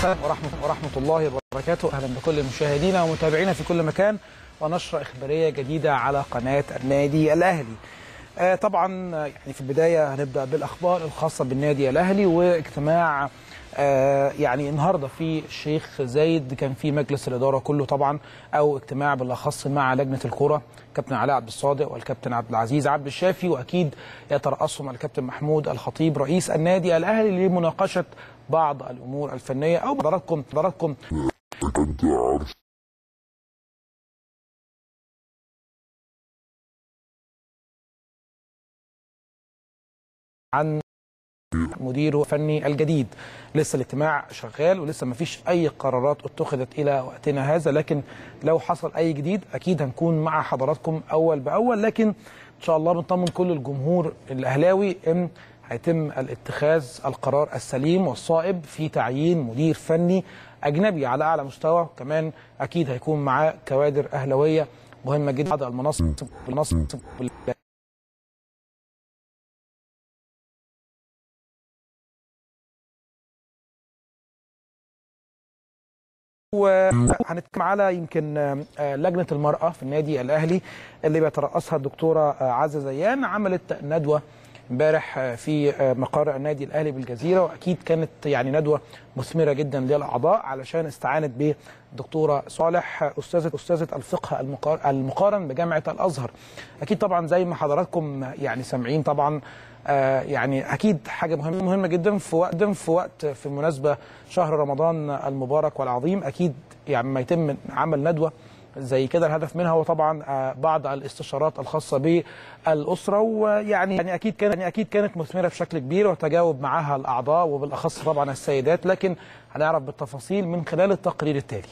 السلام ورحمة, ورحمة الله وبركاته أهلا بكل مشاهدينا ومتابعينا في كل مكان ونشرة إخبارية جديدة على قناة النادي الأهلي آه طبعا يعني في البداية هنبدأ بالأخبار الخاصة بالنادي الأهلي واجتماع آه يعني النهارده في الشيخ زايد كان في مجلس الاداره كله طبعا او اجتماع بالاخص مع لجنه الكره كابتن علاء عبد الصادق والكابتن عبد العزيز عبد الشافي واكيد يترأسهم الكابتن محمود الخطيب رئيس النادي الاهلي لمناقشه بعض الامور الفنيه او حضراتكم حضراتكم عن مديره الفني الجديد لسه الاجتماع شغال ولسه ما فيش اي قرارات اتخذت الى وقتنا هذا لكن لو حصل اي جديد اكيد هنكون مع حضراتكم اول باول لكن ان شاء الله بنطمن كل الجمهور الاهلاوي ان هيتم الاتخاذ القرار السليم والصائب في تعيين مدير فني اجنبي على اعلى مستوى كمان اكيد هيكون معاه كوادر اهلاويه مهمه جدا بعض المناصب المناصب وهنتكلم على يمكن لجنه المراه في النادي الاهلي اللي بيترأسها الدكتوره عزه زيان عملت ندوه امبارح في مقر النادي الاهلي بالجزيره واكيد كانت يعني ندوه مثمره جدا للاعضاء علشان استعانت بالدكتوره صالح استاذه استاذه الفقه المقارن بجامعه الازهر اكيد طبعا زي ما حضراتكم يعني سامعين طبعا آه يعني اكيد حاجه مهمه مهمه جدا في وقت في وقت في مناسبه شهر رمضان المبارك والعظيم اكيد يعني ما يتم عمل ندوه زي كده الهدف منها هو طبعا آه بعض الاستشارات الخاصه بالاسره ويعني يعني اكيد كانت يعني اكيد كانت مثمره بشكل كبير وتجاوب معها الاعضاء وبالاخص طبعا السيدات لكن هنعرف بالتفاصيل من خلال التقرير التالي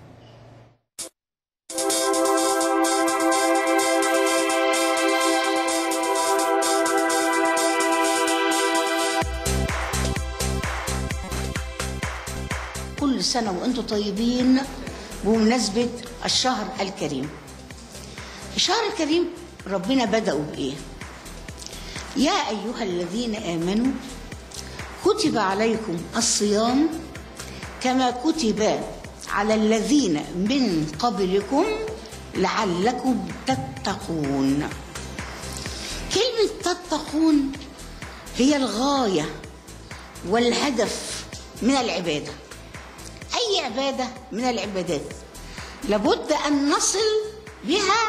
كل سنة وأنتم طيبين بمناسبة الشهر الكريم الشهر الكريم ربنا بدأوا بإيه يا أيها الذين آمنوا كتب عليكم الصيام كما كتب على الذين من قبلكم لعلكم تتقون كلمة تتقون هي الغاية والهدف من العباده أي عبادة من العبادات لابد أن نصل بها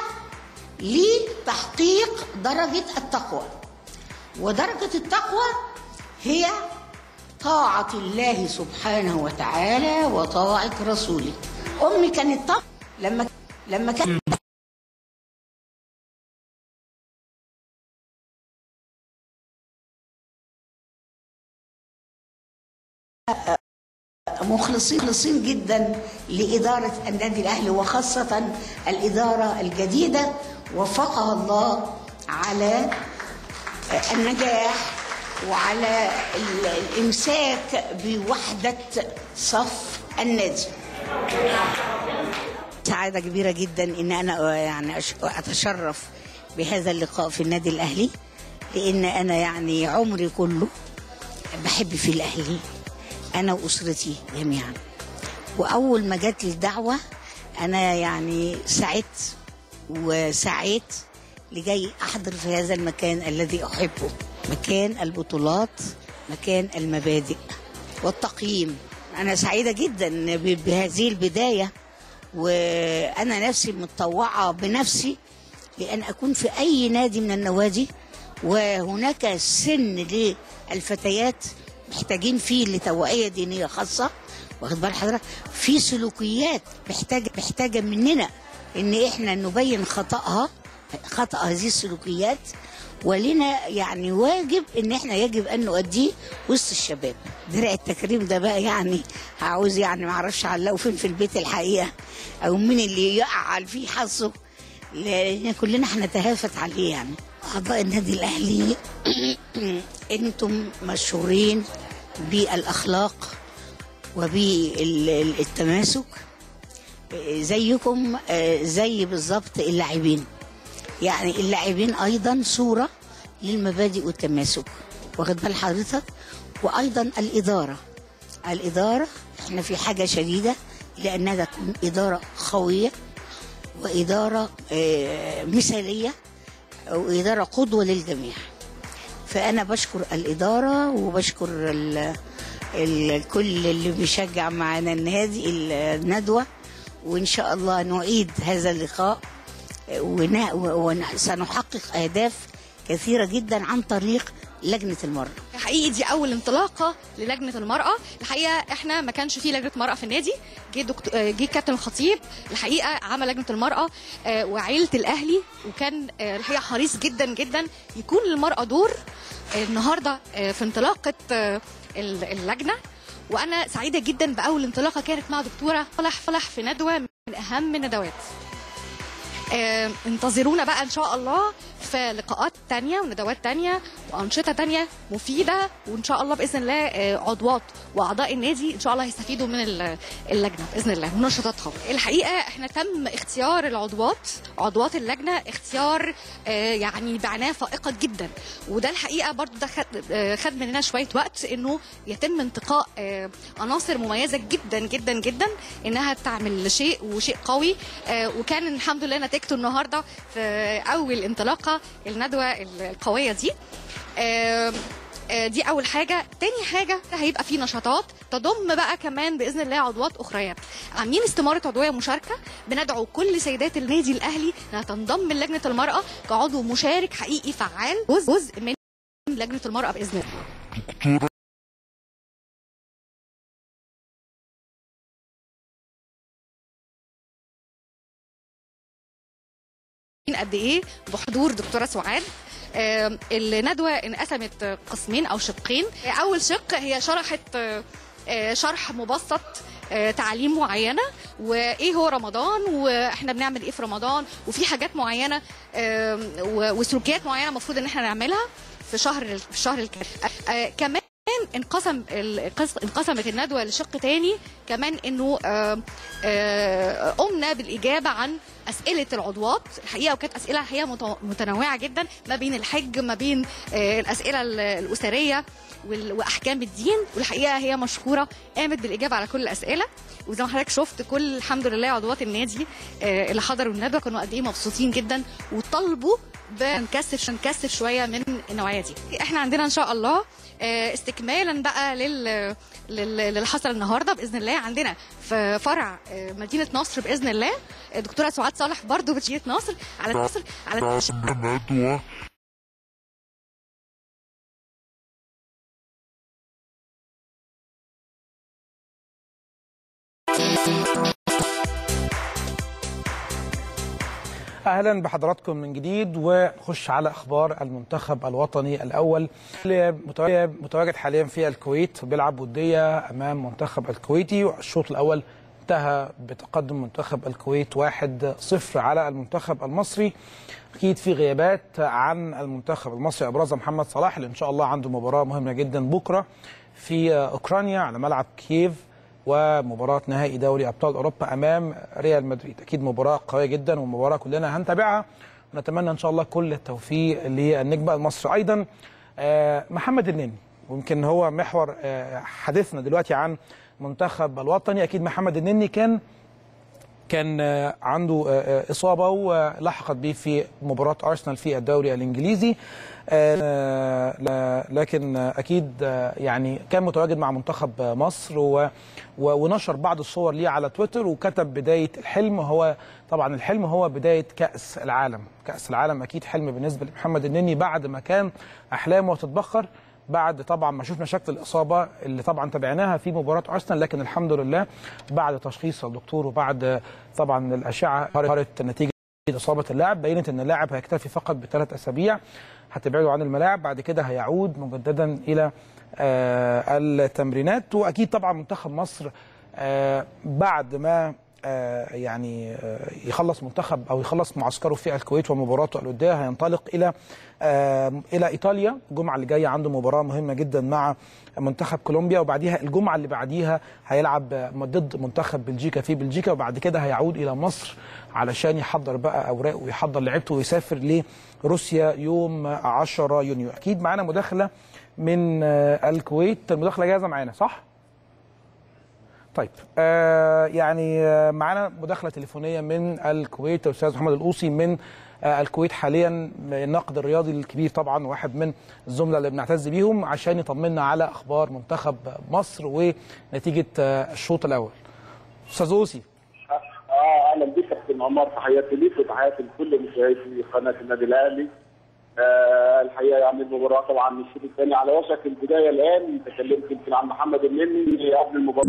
لتحقيق درجة التقوى ودرجة التقوى هي طاعة الله سبحانه وتعالى وطاعة رسوله أمي كانت طاعة لما لما كانت مخلصين مخلصين جدا لإدارة النادي الأهلي وخاصة الإدارة الجديدة وفقها الله على النجاح وعلى الإمساك بوحدة صف النادي سعادة كبيرة جدا إن أنا يعني أتشرف بهذا اللقاء في النادي الأهلي لأن أنا يعني عمري كله بحب في الأهلي انا واسرتي جميعا واول ما جات لي الدعوه انا يعني سعدت وسعيت لجاي احضر في هذا المكان الذي احبه مكان البطولات مكان المبادئ والتقييم انا سعيده جدا بهذه البدايه وانا نفسي متطوعه بنفسي لان اكون في اي نادي من النوادي وهناك سن للفتيات محتاجين فيه لتوعيه دينيه خاصه واخد بال حضرتك في سلوكيات محتاجه محتاجه مننا ان احنا نبين خطاها خطا هذه السلوكيات ولنا يعني واجب ان احنا يجب ان نؤديه وسط الشباب درع التكريم ده بقى يعني هعوز يعني ما اعرفش علقه فين في البيت الحقيقه او مين اللي يقع فيه حظه لان كلنا هنتهافت عليه يعني اعضاء النادي الاهلي انتم مشهورين بالاخلاق وبالتماسك زيكم زي بالظبط اللاعبين يعني اللاعبين ايضا صوره للمبادئ والتماسك واخد بال حضرتك وايضا الاداره الإدارة احنا في حاجة شديدة لأنها تكون إدارة قوية وإدارة آه، مثالية وإدارة قدوة للجميع فأنا بشكر الإدارة وبشكر ال ال كل اللي بيشجع معانا النادي الندوة وإن شاء الله نعيد هذا اللقاء ون- وسنحقق أهداف كثيرة جدا عن طريق لجنة المرأة حقيقي دي اول انطلاقه للجنه المراه الحقيقه احنا ما كانش في لجنه مراه في النادي جه دكتور آه، جه كابتن الخطيب الحقيقه عمل لجنه المراه آه، وعيله الاهلي وكان آه، الحقيقه حريص جدا جدا يكون للمراه دور آه، النهارده آه، في انطلاقه آه، ال- اللجنه وانا سعيده جدا باول انطلاقه كانت مع دكتوره فلح فلح في ندوه من اهم الندوات آه، انتظرونا بقى ان شاء الله في لقاءات تانية وندوات تانية وانشطه تانية مفيده وان شاء الله باذن الله آه، عضوات واعضاء النادي ان شاء الله هيستفيدوا من ال- اللجنه باذن الله ونشاطاتها الحقيقه احنا تم اختيار العضوات عضوات اللجنه اختيار آه، يعني بعنايه فائقه جدا وده الحقيقه برضو ده خد آه، خد مننا شويه وقت انه يتم انتقاء آه، عناصر مميزه جدا جدا جدا انها تعمل شيء وشيء قوي آه، وكان الحمد لله نتيجته النهارده في اول انطلاقه الندوه القويه دي آه، آه، دي اول حاجه تاني حاجه هيبقى في نشاطات تضم بقى كمان باذن الله عضوات اخريات عاملين استماره عضويه مشاركه بندعو كل سيدات النادي الاهلي انها تنضم للجنه المراه كعضو مشارك حقيقي فعال جزء جزء من لجنه المراه باذن الله قد ايه بحضور دكتوره سعاد آه، الندوه انقسمت قسمين او شقين اول شق هي شرحت آه، آه، شرح مبسط آه، تعاليم معينه وايه هو رمضان واحنا بنعمل ايه في رمضان وفي حاجات معينه آه، و- وسلوكيات معينه المفروض ان احنا نعملها في شهر في الشهر الكريم آه، كمان انقسم القس- انقسمت الندوه لشق تاني كمان انه آه، آه، قمنا بالاجابه عن اسئله العضوات الحقيقه وكانت اسئله الحقيقه مت- متنوعه جدا ما بين الحج ما بين آه، الاسئله ال- الاسريه وال- واحكام الدين والحقيقه هي مشكوره قامت بالاجابه على كل الاسئله وزي ما حضرتك شفت كل الحمد لله عضوات النادي آه، اللي حضروا الندوه كانوا قد ايه مبسوطين جدا وطالبوا بنكثف نكثف شويه من النوعيه دي احنا عندنا ان شاء الله آه، استكمالا بقى لل لل- للي حصل النهارده باذن الله عندنا في فرع آه، مدينه نصر باذن الله آه، دكتوره سعاد صالح برضو بمدينه نصر على نصر على ندوة اهلا بحضراتكم من جديد ونخش على اخبار المنتخب الوطني الاول اللي متواجد متواجد حاليا في الكويت بيلعب وديه امام منتخب الكويتي والشوط الاول انتهى بتقدم منتخب الكويت 1-0 على المنتخب المصري اكيد في غيابات عن المنتخب المصري ابرزها محمد صلاح اللي ان شاء الله عنده مباراه مهمه جدا بكره في اوكرانيا على ملعب كييف ومباراة نهائي دوري أبطال أوروبا أمام ريال مدريد أكيد مباراة قوية جدا ومباراة كلنا هنتابعها ونتمنى إن شاء الله كل التوفيق للنجم المصري أيضا آه، محمد النني ويمكن هو محور آه، حديثنا دلوقتي عن منتخب الوطني أكيد محمد النني كان كان آه، عنده آه، آه، إصابة ولحقت به في مباراة أرسنال في الدوري الإنجليزي آه، لا- لكن آه، أكيد آه، يعني كان متواجد مع منتخب آه، مصر و- و- ونشر بعض الصور ليه على تويتر وكتب بداية الحلم هو طبعا الحلم هو بداية كأس العالم كأس العالم أكيد حلم بالنسبة لمحمد النني بعد ما كان أحلامه تتبخر بعد طبعا ما شفنا شكل الاصابه اللي طبعا تابعناها في مباراه ارسنال لكن الحمد لله بعد تشخيص الدكتور وبعد طبعا الاشعه ظهرت نتيجه اصابه اللاعب بينت ان اللاعب هيكتفي فقط بثلاث اسابيع هتبعده عن الملاعب بعد كده هيعود مجددا الى آه التمرينات واكيد طبعا منتخب مصر آه بعد ما آه يعني آه يخلص منتخب او يخلص معسكره في الكويت ومباراته الوديه هينطلق الى آه الى ايطاليا الجمعه اللي جايه عنده مباراه مهمه جدا مع منتخب كولومبيا وبعديها الجمعه اللي بعديها هيلعب ضد منتخب بلجيكا في بلجيكا وبعد كده هيعود الى مصر علشان يحضر بقى اوراقه ويحضر لعيبته ويسافر لروسيا يوم 10 يونيو اكيد معانا مداخله من آه الكويت المداخله جاهزه معانا صح طيب آه يعني آه معانا مداخله تليفونيه من الكويت الاستاذ محمد القوصي من آه الكويت حاليا الناقد الرياضي الكبير طبعا واحد من الزملاء اللي بنعتز بيهم عشان يطمنا على اخبار منتخب مصر ونتيجه آه الشوط الاول استاذ قوصي اه اهلا بك كابتن عمر تحياتي ليك وتحياتي لكل مشاهدي قناه النادي الاهلي آه الحقيقه يعني المباراه طبعا الشوط الثاني على وشك البدايه الان تكلمت يمكن عن محمد النني قبل المباراه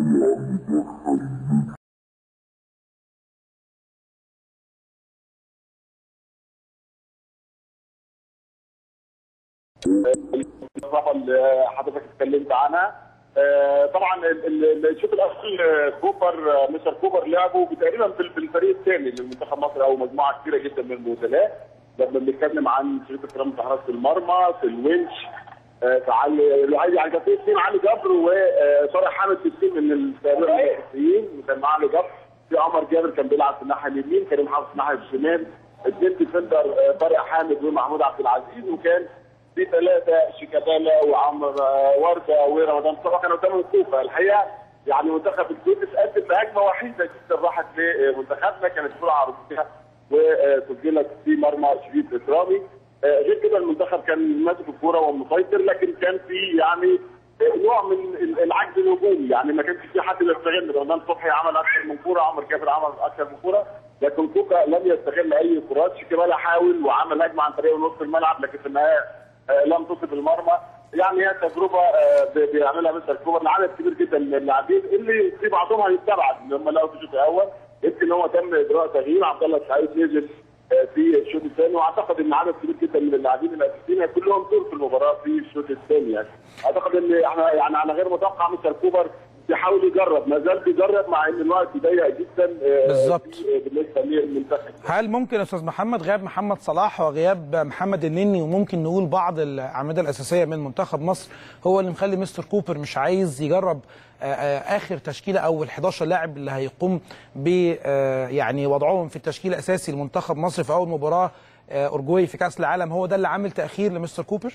الإصابة اللي حضرتك اتكلمت عنها آه، طبعا ال- ال- الشوط الاول آه، كوبر آه، مستر كوبر لعبوا تقريبا في في الفريق الثاني لمنتخب مصر او مجموعه كبيره جدا من البطولات لما بنتكلم عن شريط اكرام في حراسه المرمى في الونش آه، في علي الوحيد يعني كان في اثنين علي جبر وطارق حامد في التيم من التقريبا الاساسيين وكان معاه علي جبر في عمر جابر كان بيلعب في الناحيه اليمين كريم حافظ في الناحيه الشمال اثنين ديفندر آه، طارق حامد ومحمود عبد العزيز وكان في ثلاثه شيكابالا وعمر آه، ورده ورمضان صبحي كانوا قدام الكوفه الحقيقه يعني منتخب الكويت اتقدم بهجمه وحيده جدا راحت لمنتخبنا كانت سرعه عرضيه وسجلت في مرمى شريف اكرامي آه، غير كده المنتخب كان ماسك الكوره ومسيطر لكن كان في يعني نوع من العجز الهجومي يعني ما كانش في حد يستغل رمضان صبحي عمل اكثر من كوره عمر جابر عمل اكثر من كوره لكن كوكا لم يستغل اي كرات شيكابالا حاول وعمل هجمه عن طريق نص الملعب لكن في النهايه آه، لم تصب المرمى يعني هي تجربه آه، ب- بيعملها مستر كوبر لعدد كبير جدا من اللاعبين اللي في بعضهم هيستبعد اللي هم لقوا في الشوط الاول يمكن هو تم اجراء تغيير عبد الله السعيد نزل آه، في الشوط الثاني واعتقد ان عدد كبير جدا من اللاعبين الاساسيين كلهم دور في المباراه في الشوط الثاني يعني اعتقد ان احنا يعني انا غير متوقع مستر كوبر بيحاول يجرب ما زال بيجرب مع ان الوقت ضيق جدا آه، بالظبط. في- بالنسبه للمنتخب هل ممكن يا استاذ محمد غياب محمد صلاح وغياب محمد النني وممكن نقول بعض الاعمده الاساسيه من منتخب مصر هو اللي مخلي مستر كوبر مش عايز يجرب آه، آه، اخر تشكيله او ال 11 لاعب اللي هيقوم ب آه، يعني وضعهم في التشكيل الاساسي لمنتخب مصر في اول مباراه آه، اورجواي في كاس العالم هو ده اللي عامل تاخير لمستر كوبر؟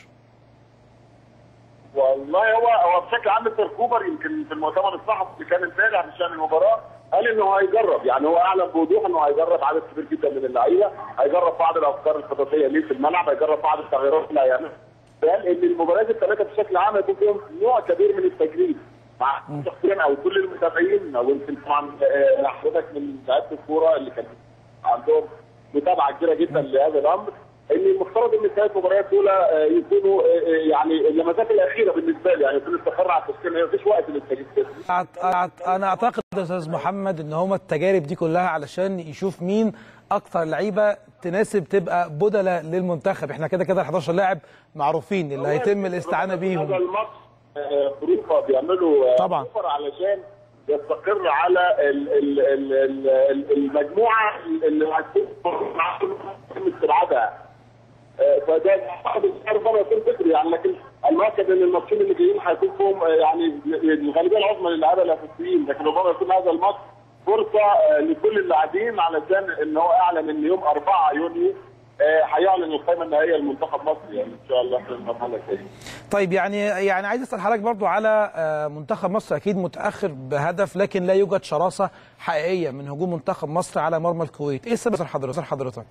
والله هو هو بشكل عام مستر كوبر يمكن في المؤتمر الصحفي اللي كان امبارح بشان المباراه قال انه هيجرب يعني هو اعلن بوضوح انه هيجرب عدد كبير جدا من اللعيبه هيجرب بعض الافكار الخططيه ليه في الملعب هيجرب بعض التغييرات اللي هيعملها قال ان المباريات الثلاثه بشكل عام هيكون فيهم نوع كبير من التجريب مع شخصيا او كل المتابعين او يمكن طبعا آه، حضرتك من لعيبه الكوره اللي كان عندهم متابعه كبيره جدا لهذا الامر ان المفترض ان الثلاث مباريات دول آه، يكونوا آه، آه، يعني اللمسات الاخيره بالنسبه لي يعني يكون استقر على التشكيل مفيش وقت للتجديد أعت- أعت- انا اعتقد يا استاذ محمد ان هما التجارب دي كلها علشان يشوف مين اكتر لعيبه تناسب تبقى بدله للمنتخب احنا كده كده ال 11 لاعب معروفين اللي هيتم الاستعانه هذا بيهم الماتش آه، خروفه بيعملوا آه، طبعا. خروفة علشان يستقر على ال- ال- ال- ال- ال- المجموعه اللي هتكون استبعادها آه، فده اعتقد ربما يكون فكري يعني لكن المؤكد ان الماتشين اللي جايين هيكون فيهم آه، يعني الغالبيه العظمى للاعيبه الاساسيين لكن ربما يكون هذا الماتش فرصه آه، لكل اللاعبين علشان ان هو اعلن ان يوم 4 يونيو آه، هيعلن القائمه النهائيه لمنتخب مصر يعني ان شاء الله في المرحله الجايه. طيب يعني يعني عايز اسال حضرتك برضو على آه، منتخب مصر اكيد متاخر بهدف لكن لا يوجد شراسه حقيقيه من هجوم منتخب مصر على مرمى الكويت ايه السبب حضرتك حضرتك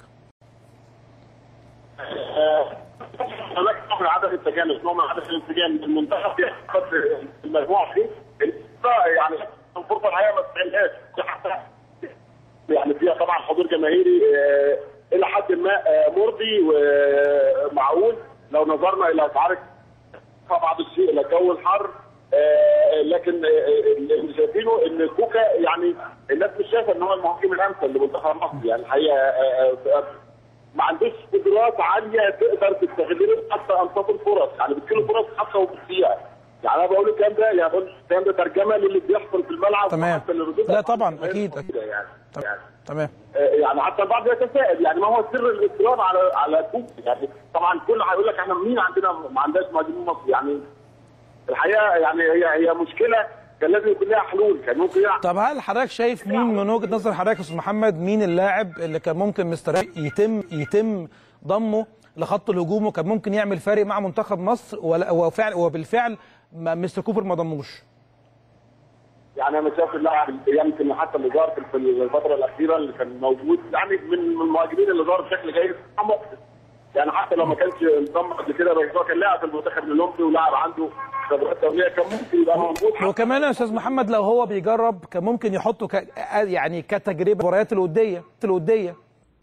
هناك نوع من عدم التجانس نوع من عدم الانسجام المنتخب ياخد المجموعه دي يعني الفرصه الحقيقه ما تستغلهاش حتى يعني فيها طبعا حضور جماهيري آه، الى حد ما آه، مرضي ومعقول لو نظرنا الى اسعار بعض الشيء الى الجو الحر آه، لكن آه، اللي شايفينه ان كوكا يعني الناس مش شايفه ان هو المهاجم الامثل لمنتخب مصر يعني الحقيقه آه، آه، ما عندوش قدرات عاليه تقدر تستغل حتى انصاف الفرص يعني بتجيله فرص حتى وبتضيع يعني انا بقول الكلام ده يعني بقول الكلام ده ترجمه للي بيحصل في الملعب تمام. وحتى للردود لا طبعاً، الأفعال أكيد، الموجودة يعني يعني تمام آه، يعني حتى البعض يتساءل يعني ما هو سر الاصرار على على كوكا يعني طبعا كل هيقول لك احنا مين عندنا ما عندناش مهاجمين مصر يعني الحقيقه يعني هي هي مشكله كان لازم يكون لها حلول كان ممكن يلعب طب هل حضرتك شايف مين من وجهه نظر حضرتك يا استاذ محمد مين اللاعب اللي كان ممكن مستر يتم يتم ضمه لخط الهجوم وكان ممكن يعمل فارق مع منتخب مصر ولا وفعل وبالفعل ما مستر كوبر ما ضموش يعني انا شايف اللاعب يمكن حتى اللي ظهر في الفتره الاخيره اللي كان موجود يعني من من المهاجمين اللي ظهر بشكل جيد محمد يعني حتى لو ما كانش انضم قبل كده بس هو كان لاعب في المنتخب الاولمبي ولاعب عنده خبرات دوليه كان ممكن يبقى موجود وكمان يا استاذ محمد لو هو بيجرب كان ممكن يحطه ك... يعني كتجربه المباريات الوديه الوديه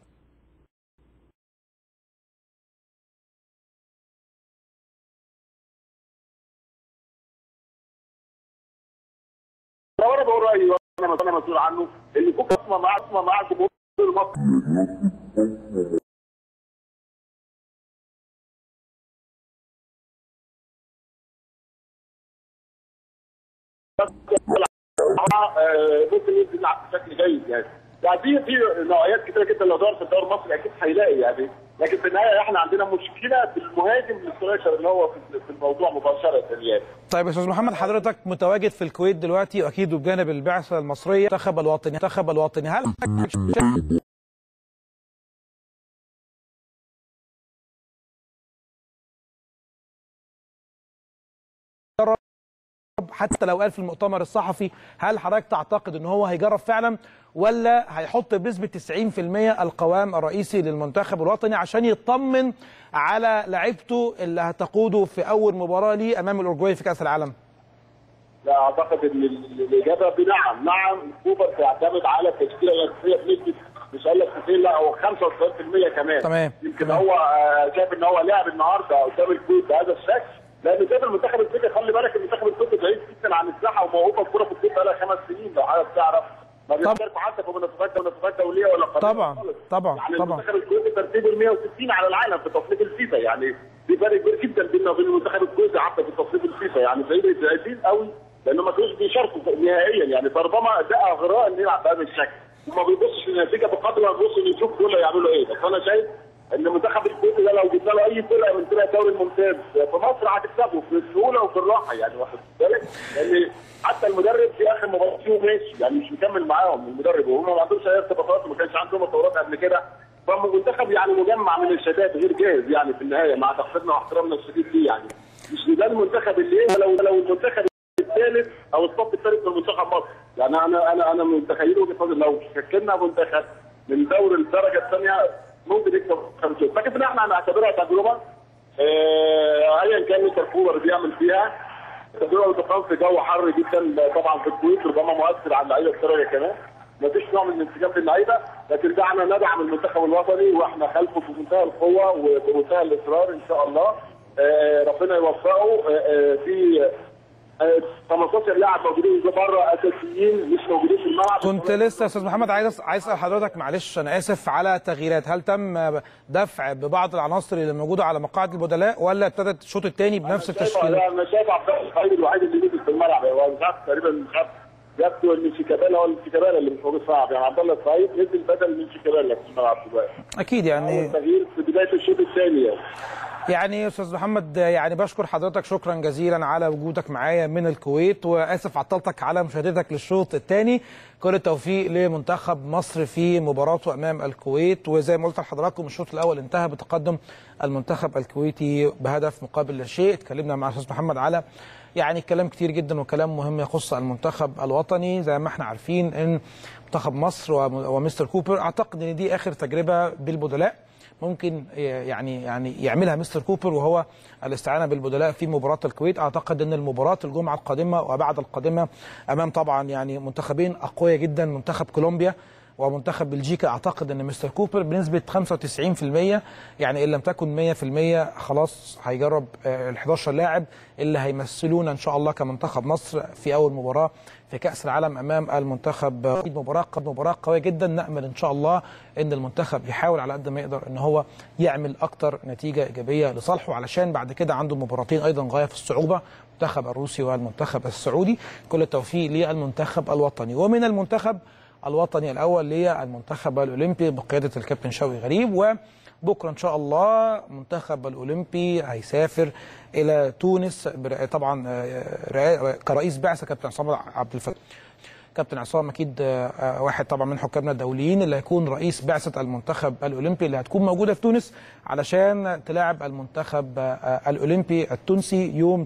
لو انا بقول رايي وانا انا مسؤول عنه اللي يكون اسمع مع اسمع مع جمهور مصر آه، ممكن ينزل يلعب بشكل جيد يعني يعني دي في نوعيات كتيره جدا لو دور في الدوري المصري اكيد هيلاقي يعني لكن في النهايه احنا عندنا مشكله في المهاجم الاسترايكر اللي هو في في الموضوع مباشره يعني طيب يا استاذ محمد حضرتك متواجد في الكويت دلوقتي واكيد بجانب البعثه المصريه المنتخب الوطني المنتخب الوطني هل حتى لو قال في المؤتمر الصحفي هل حضرتك تعتقد ان هو هيجرب فعلا ولا هيحط بنسبه 90% القوام الرئيسي للمنتخب الوطني عشان يطمن على لعيبته اللي هتقوده في اول مباراه ليه امام الاورجواي في كاس العالم؟ لا اعتقد ان ال- الاجابه بنعم نعم كوبر بيعتمد على التشكيله الاساسيه بنسبه مش هقول لك 90 لا هو 95% كمان تمام. يمكن تمام. هو آه، شايف ان هو لاعب النهارده قدام الكويت بهذا الشكل لان شايف المنتخب الكويتي خلي بالك المنتخب الكويتي بعيد جدا عن الساحه وموقوفه الكوره في الكويت بقى خمس سنين لو حضرتك تعرف ما بيشاركوا حتى في مناسبات مناسبات دوليه ولا قاريه طبعا، خالص. طبعا، يعني طبعا. المنتخب الكويتي ترتيبه ال 160 على العالم في تصنيف الفيفا يعني في فرق كبير جدا بيننا وبين المنتخب الكويتي حتى في تصنيف الفيفا يعني بعيد بعيدين قوي لانه ما كانوش بيشاركوا نهائيا يعني فربما ده اغراء ان يلعب بهذا الشكل وما بيبصش للنتيجه بقدر ما بيبص إن يشوف دول يعملوا ايه بس انا شايف ان المنتخب الكويتي ده لو جبنا له اي فرقه من فرق الدوري الممتاز في مصر هتكسبه في السهوله وفي الراحه يعني واخد بالك لان حتى المدرب في اخر مباراه فيهم ماشي يعني مش مكمل معاهم المدرب وهم ما عندهمش اي ارتباطات وما كانش عندهم تصورات قبل كده فالمنتخب يعني مجمع من الشباب غير جاهز يعني في النهايه مع تقديرنا واحترامنا الشديد ليه يعني مش ده المنتخب اللي إيه لو لو المنتخب الثالث او الصف الثالث من منتخب مصر يعني انا انا انا متخيل وجهه نظري لو شكلنا منتخب من دور الدرجه الثانيه ممكن يكسب خمسة لكن احنا هنعتبرها تجربه آه، ايا كان مستر كولر بيعمل فيها تجربه بتقام في جو حر جدا طبعا في الكويت ربما مؤثر على اللعيبه بطريقه كمان مفيش نوع من الانسجام باللعيبه لكن دعنا ندعم المنتخب الوطني واحنا خلفه في منتهى القوه وبمنتهى الاصرار ان شاء الله آه، ربنا يوفقه آه، آه، في آه، 15 لاعب موجودين بره اساسيين مش موجودين في الملعب كنت لسه يا استاذ محمد عايز عايز اسال حضرتك معلش انا اسف على تغييرات هل تم دفع ببعض العناصر اللي موجوده على مقاعد البدلاء ولا ابتدت الشوط الثاني بنفس شايف- التشكيله؟ لا، انا شايف عبد الله الخير الوحيد اللي نزل في الملعب هو مش عارف تقريبا مش عارف يبدو ان شيكابالا هو شيكابالا اللي مش موجود في الملعب يعني عبد الله الخير نزل بدل من شيكابالا في الملعب دلوقتي اكيد يعني تغيير في بدايه الشوط الثاني يعني يعني يا استاذ محمد يعني بشكر حضرتك شكرا جزيلا على وجودك معايا من الكويت واسف عطلتك على مشاهدتك للشوط الثاني كل التوفيق لمنتخب مصر في مباراته امام الكويت وزي ما قلت لحضراتكم الشوط الاول انتهى بتقدم المنتخب الكويتي بهدف مقابل لا شيء اتكلمنا مع الاستاذ محمد على يعني كلام كتير جدا وكلام مهم يخص المنتخب الوطني زي ما احنا عارفين ان منتخب مصر وم- ومستر كوبر اعتقد ان دي اخر تجربه بالبدلاء ممكن يعني يعني يعملها مستر كوبر وهو الاستعانه بالبدلاء في مباراه الكويت اعتقد ان المباراه الجمعه القادمه وبعد القادمه امام طبعا يعني منتخبين اقوياء جدا منتخب كولومبيا ومنتخب بلجيكا اعتقد ان مستر كوبر بنسبه 95% يعني ان لم تكن 100% خلاص هيجرب ال 11 لاعب اللي هيمثلونا ان شاء الله كمنتخب مصر في اول مباراه في كاس العالم امام المنتخب أكيد مباراه مباراه قويه جدا نامل ان شاء الله ان المنتخب يحاول على قد ما يقدر ان هو يعمل اكتر نتيجه ايجابيه لصالحه علشان بعد كده عنده مباراتين ايضا غايه في الصعوبه المنتخب الروسي والمنتخب السعودي كل التوفيق للمنتخب الوطني ومن المنتخب الوطني الاول للمنتخب الاولمبي بقياده الكابتن شوقي غريب وبكره ان شاء الله منتخب الاولمبي هيسافر الى تونس برا- طبعا آه، رئا- كرئيس بعثه كابتن عصام عبد الفتاح كابتن عصام اكيد آه، آه، واحد طبعا من حكامنا الدوليين اللي هيكون رئيس بعثه المنتخب الاولمبي اللي هتكون موجوده في تونس علشان تلاعب المنتخب آه، آه، الاولمبي التونسي يوم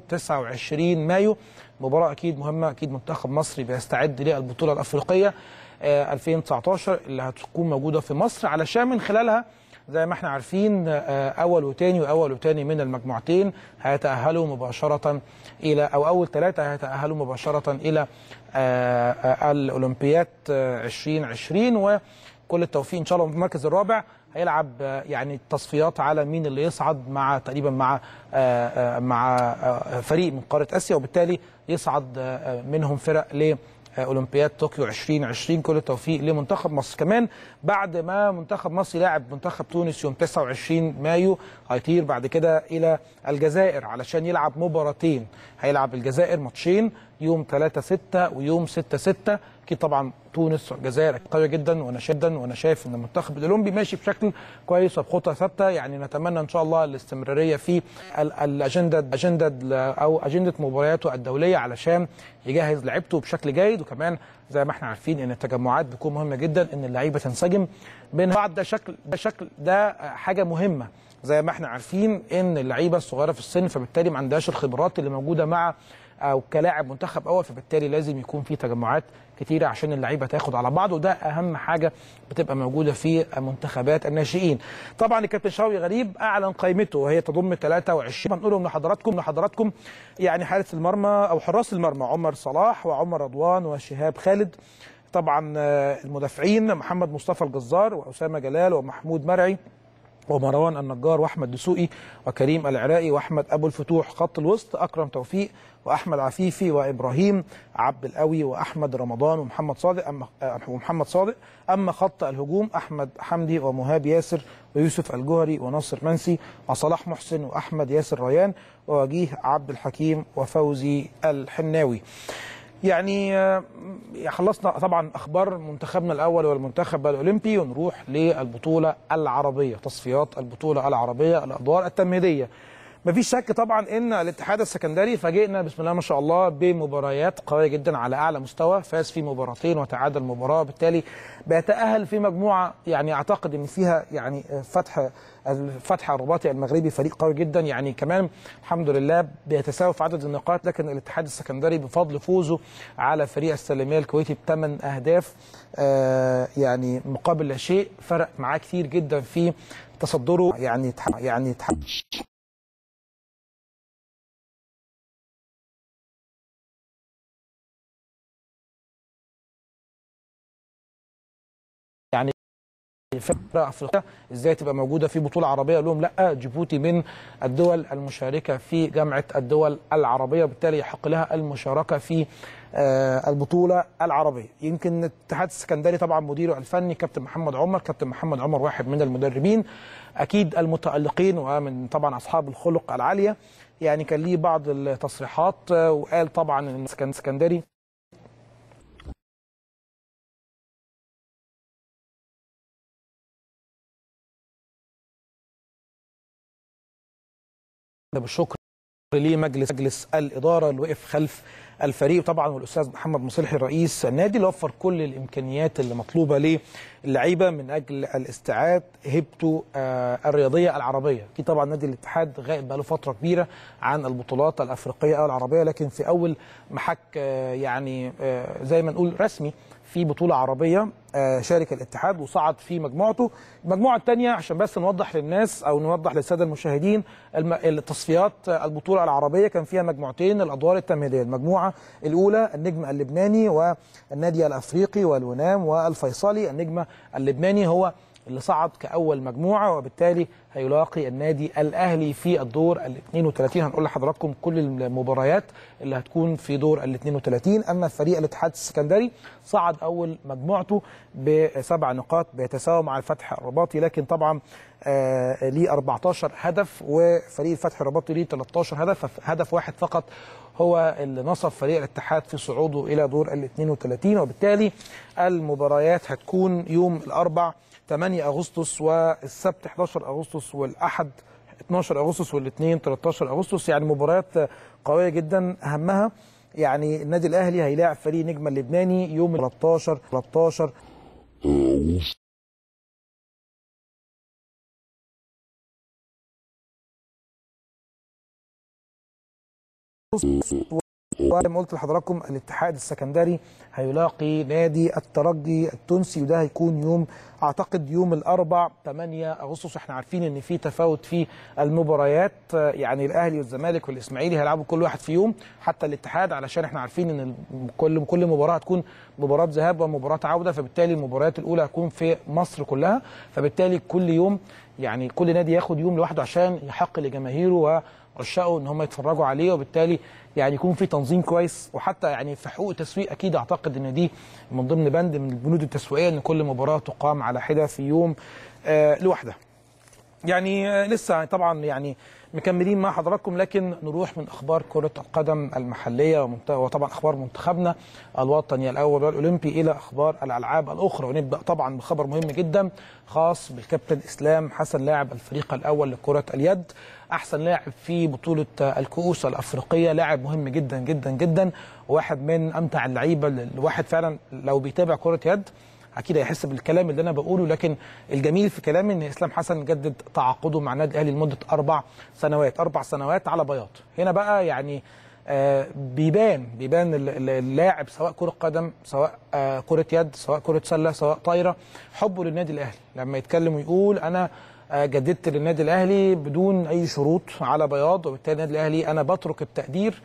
29 مايو مباراه اكيد مهمه اكيد منتخب مصري بيستعد للبطوله الافريقيه آه، 2019 اللي هتكون موجوده في مصر علشان من خلالها زي ما احنا عارفين آه، اول وتاني واول وتاني من المجموعتين هيتاهلوا مباشره الى او اول ثلاثه هيتاهلوا مباشره الى آه، آه، الاولمبياد آه، 2020 وكل التوفيق ان شاء الله في المركز الرابع هيلعب آه، يعني تصفيات على مين اللي يصعد مع تقريبا مع آه، آه، مع آه، فريق من قاره اسيا وبالتالي يصعد آه، منهم فرق ل اولمبياد طوكيو 2020 كل التوفيق لمنتخب مصر كمان بعد ما منتخب مصر يلاعب منتخب تونس يوم 29 مايو هيطير بعد كده الى الجزائر علشان يلعب مباراتين هيلعب الجزائر ماتشين يوم 3 6 ويوم 6 6 اكيد طبعا تونس والجزائر قويه جدا وانا شايف جدا وانا شايف ان المنتخب الاولمبي ماشي بشكل كويس وبخطه ثابته يعني نتمنى ان شاء الله الاستمراريه في ال- الاجنده اجنده ال- او اجنده مبارياته الدوليه علشان يجهز لعيبته بشكل جيد وكمان زي ما احنا عارفين ان التجمعات بتكون مهمه جدا ان اللعيبه تنسجم بين بعض ده شكل ده شكل ده حاجه مهمه زي ما احنا عارفين ان اللعيبه الصغيره في السن فبالتالي ما عندهاش الخبرات اللي موجوده مع او كلاعب منتخب اول فبالتالي لازم يكون في تجمعات كتيره عشان اللعيبه تاخد على بعض وده اهم حاجه بتبقى موجوده في منتخبات الناشئين. طبعا الكابتن شوقي غريب اعلن قائمته وهي تضم 23 هنقولهم لحضراتكم لحضراتكم يعني حارس المرمى او حراس المرمى عمر صلاح وعمر رضوان وشهاب خالد طبعا آه، المدافعين محمد مصطفى الجزار واسامه جلال ومحمود مرعي ومروان النجار واحمد دسوقي وكريم العراقي واحمد ابو الفتوح خط الوسط اكرم توفيق واحمد عفيفي وابراهيم عبد القوي واحمد رمضان ومحمد صادق اما آه، ومحمد صادق اما خط الهجوم احمد حمدي ومهاب ياسر ويوسف الجوهري وناصر منسي وصلاح محسن واحمد ياسر ريان ووجيه عبد الحكيم وفوزي الحناوي يعني آه، خلصنا طبعا اخبار منتخبنا الاول والمنتخب الاولمبي ونروح للبطوله العربيه تصفيات البطوله العربيه الادوار التمهيديه مفيش شك طبعا ان الاتحاد السكندري فاجئنا بسم الله ما شاء الله بمباريات قويه جدا على اعلى مستوى فاز في مباراتين وتعادل مباراه بالتالي بيتاهل في مجموعه يعني اعتقد ان فيها يعني فتح الفتح الرباطي المغربي فريق قوي جدا يعني كمان الحمد لله بيتساوى في عدد النقاط لكن الاتحاد السكندري بفضل فوزه على فريق السلميه الكويتي بثمان اهداف آه يعني مقابل لا شيء فرق معاه كتير جدا في تصدره يعني تح- يعني تح- يعني فرق افريقيا ازاي تبقى موجوده في بطوله عربيه لهم لا جيبوتي من الدول المشاركه في جامعه الدول العربيه وبالتالي يحق لها المشاركه في آه، البطوله العربيه يمكن الاتحاد السكندري طبعا مديره الفني كابتن محمد عمر كابتن محمد عمر واحد من المدربين اكيد المتالقين ومن طبعا اصحاب الخلق العاليه يعني كان ليه بعض التصريحات آه، وقال طبعا ان السكندري بالشكر لمجلس مجلس الاداره اللي وقف خلف الفريق طبعا والاستاذ محمد مصلحي رئيس النادي اللي وفر كل الامكانيات اللي مطلوبه للعيبه من اجل الاستعاد هيبته آه، الرياضيه العربيه اكيد طبعا نادي الاتحاد غائب بقاله فتره كبيره عن البطولات الافريقيه او العربيه لكن في اول محك آه، يعني آه، زي ما نقول رسمي في بطولة عربية آه، شارك الاتحاد وصعد في مجموعته المجموعة الثانية عشان بس نوضح للناس أو نوضح للسادة المشاهدين الم- التصفيات آه، البطولة العربية كان فيها مجموعتين الأدوار التمهيدية المجموعة الأولى النجم اللبناني والنادي الأفريقي والونام والفيصلي النجم اللبناني هو اللي صعد كأول مجموعة وبالتالي هيلاقي النادي الأهلي في الدور ال 32 هنقول لحضراتكم كل المباريات اللي هتكون في دور ال 32 أما فريق الاتحاد السكندري صعد أول مجموعته بسبع نقاط بيتساوى مع الفتح الرباطي لكن طبعا آه ليه 14 هدف وفريق الفتح الرباطي ليه 13 هدف هدف واحد فقط هو اللي نصب فريق الاتحاد في صعوده إلى دور ال 32 وبالتالي المباريات هتكون يوم الأربع 8 اغسطس والسبت 11 اغسطس والاحد 12 اغسطس والاثنين 13 اغسطس يعني مباريات قويه جدا اهمها يعني النادي الاهلي هيلاعب فريق نجم اللبناني يوم 13 13 وزي ما قلت لحضراتكم الاتحاد السكندري هيلاقي نادي الترجي التونسي وده هيكون يوم اعتقد يوم الاربع 8 اغسطس احنا عارفين ان في تفاوت في المباريات يعني الاهلي والزمالك والاسماعيلي هيلعبوا كل واحد في يوم حتى الاتحاد علشان احنا عارفين ان كل كل مباراه هتكون مباراه ذهاب ومباراه عوده فبالتالي المباريات الاولى هتكون في مصر كلها فبالتالي كل يوم يعني كل نادي ياخد يوم لوحده عشان يحق لجماهيره وعشاقه ان هم يتفرجوا عليه وبالتالي يعني يكون في تنظيم كويس وحتى يعني في حقوق التسويق اكيد اعتقد ان دي من ضمن بند من البنود التسويقيه ان كل مباراه تقام على حده في يوم آه لوحدها. يعني آه لسه طبعا يعني مكملين مع حضراتكم لكن نروح من اخبار كره القدم المحليه وطبعا اخبار منتخبنا الوطني الاول والاولمبي الى اخبار الالعاب الاخرى ونبدا طبعا بخبر مهم جدا خاص بالكابتن اسلام حسن لاعب الفريق الاول لكره اليد احسن لاعب في بطوله الكؤوس الافريقيه لاعب مهم جدا جدا جدا واحد من امتع اللعيبه الواحد فعلا لو بيتابع كره يد اكيد هيحس بالكلام اللي انا بقوله لكن الجميل في كلامي ان اسلام حسن جدد تعاقده مع النادي الاهلي لمده اربع سنوات اربع سنوات على بياض هنا بقى يعني آه بيبان بيبان اللاعب سواء كره قدم سواء آه كره يد سواء كره سله سواء طايره حبه للنادي الاهلي لما يتكلم ويقول انا آه جددت للنادي الاهلي بدون اي شروط على بياض وبالتالي النادي الاهلي انا بترك التقدير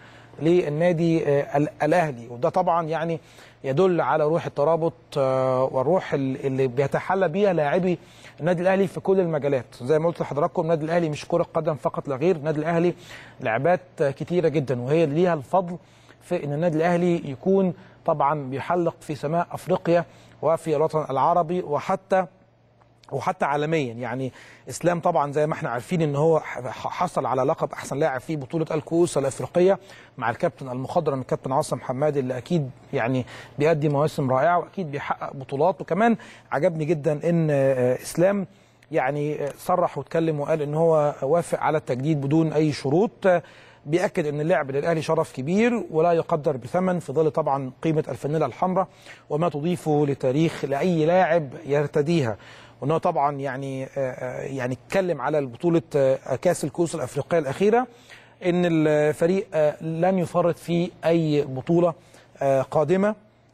للنادي الاهلي وده طبعا يعني يدل على روح الترابط والروح اللي بيتحلى بيها لاعبي النادي الاهلي في كل المجالات زي ما قلت لحضراتكم النادي الاهلي مش كره قدم فقط لا غير النادي الاهلي لعبات كتيره جدا وهي اللي ليها الفضل في ان النادي الاهلي يكون طبعا بيحلق في سماء افريقيا وفي الوطن العربي وحتى وحتى عالميا يعني اسلام طبعا زي ما احنا عارفين ان هو حصل على لقب احسن لاعب في بطوله الكؤوس الافريقيه مع الكابتن المخضرم الكابتن عاصم حمادي اللي اكيد يعني بيأدي مواسم رائعه واكيد بيحقق بطولات وكمان عجبني جدا ان اسلام يعني صرح واتكلم وقال ان هو وافق على التجديد بدون اي شروط بيأكد ان اللعب للاهلي شرف كبير ولا يقدر بثمن في ظل طبعا قيمه الفانيلا الحمراء وما تضيفه لتاريخ لاي لاعب يرتديها وانه طبعا يعني يعني اتكلم على بطوله كاس الكؤوس الافريقيه الاخيره ان الفريق لن يفرط في اي بطوله قادمه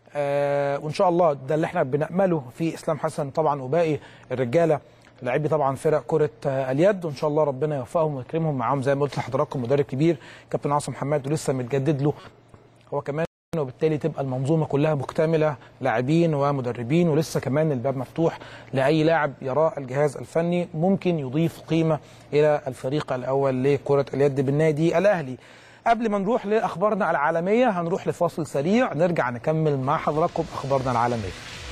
وان شاء الله ده اللي احنا بنامله في اسلام حسن طبعا وباقي الرجاله لاعبي طبعا فرق كره اليد وان شاء الله ربنا يوفقهم ويكرمهم معاهم زي ما قلت لحضراتكم مدرب كبير كابتن عاصم حماد ولسه متجدد له هو كمان وبالتالي تبقى المنظومه كلها مكتمله لاعبين ومدربين ولسه كمان الباب مفتوح لاي لاعب يراه الجهاز الفني ممكن يضيف قيمه الى الفريق الاول لكره اليد بالنادي الاهلي. قبل ما نروح لاخبارنا العالميه هنروح لفاصل سريع نرجع نكمل مع حضراتكم اخبارنا العالميه.